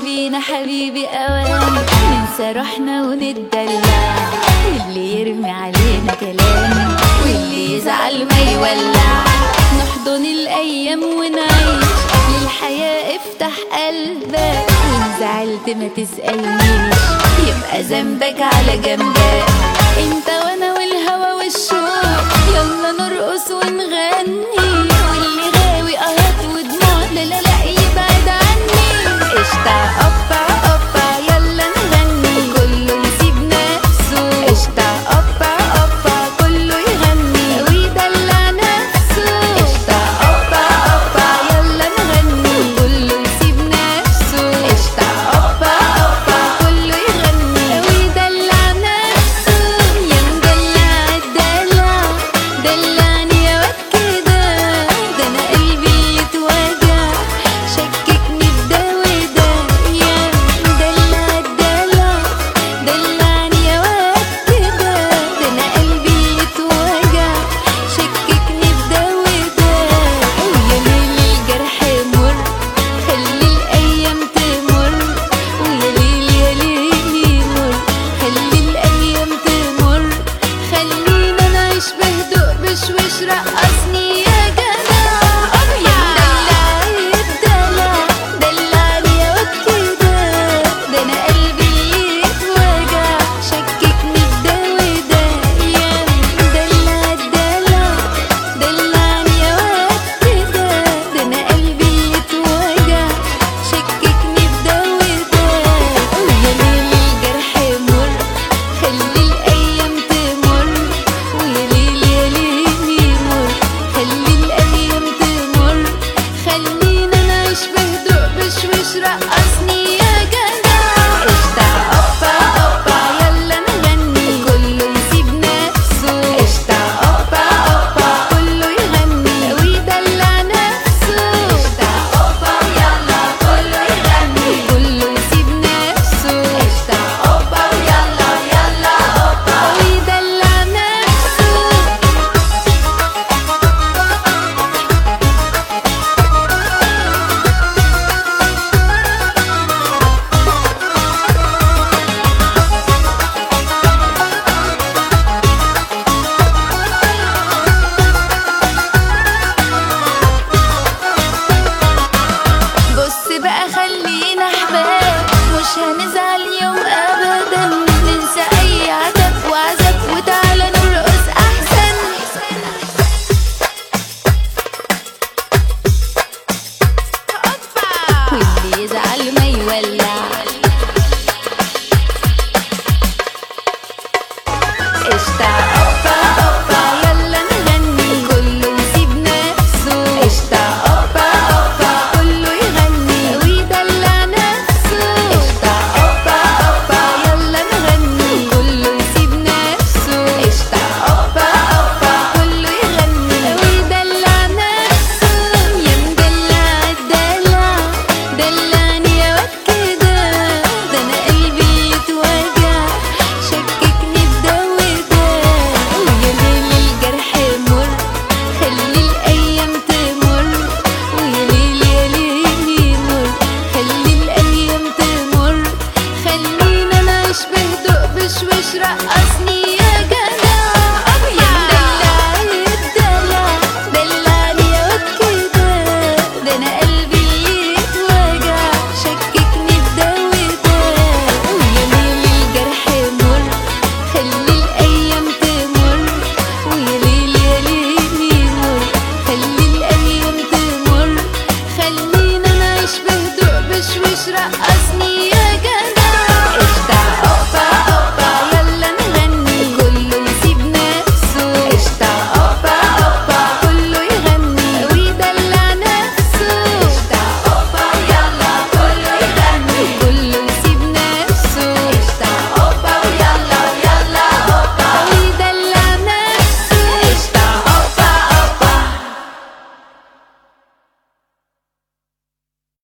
بينا حبيبي اوان ننسى روحنا ونتدلع واللي يرمي علينا كلام واللي يزعل ما يولع نحضن الايام ونعيش للحياة افتح قلبك وان زعلت ما تسألنيش يبقى ذنبك على جنبك انت وانا والهوى والشوق يلا نرقص ونغني واللي غاوي قهط ودموع لا لا لا يبعد عني قشطة قطع قطع يلا نغني كله يسيب نفسه قشطة قطع قطع كله يغني ويدلع نفسه قشطة قطع قطع يلا نغني كله يسيب نفسه قشطة قطع قطع كله يغني ويدلع نفسه يا مدلع الدلع دلعني يا واد كده ده انا قلبي يتوجع شككني في ده وده يا مدلع الدلع دلعني يا واد كده ده انا قلبي يتوجع شككني في ده وده ويا ليل الجرح مر خلي الايام تمر ويا ليل يا ليل مر خلي الايام تمر خلينا نعيش بهدوء بشويش رقصني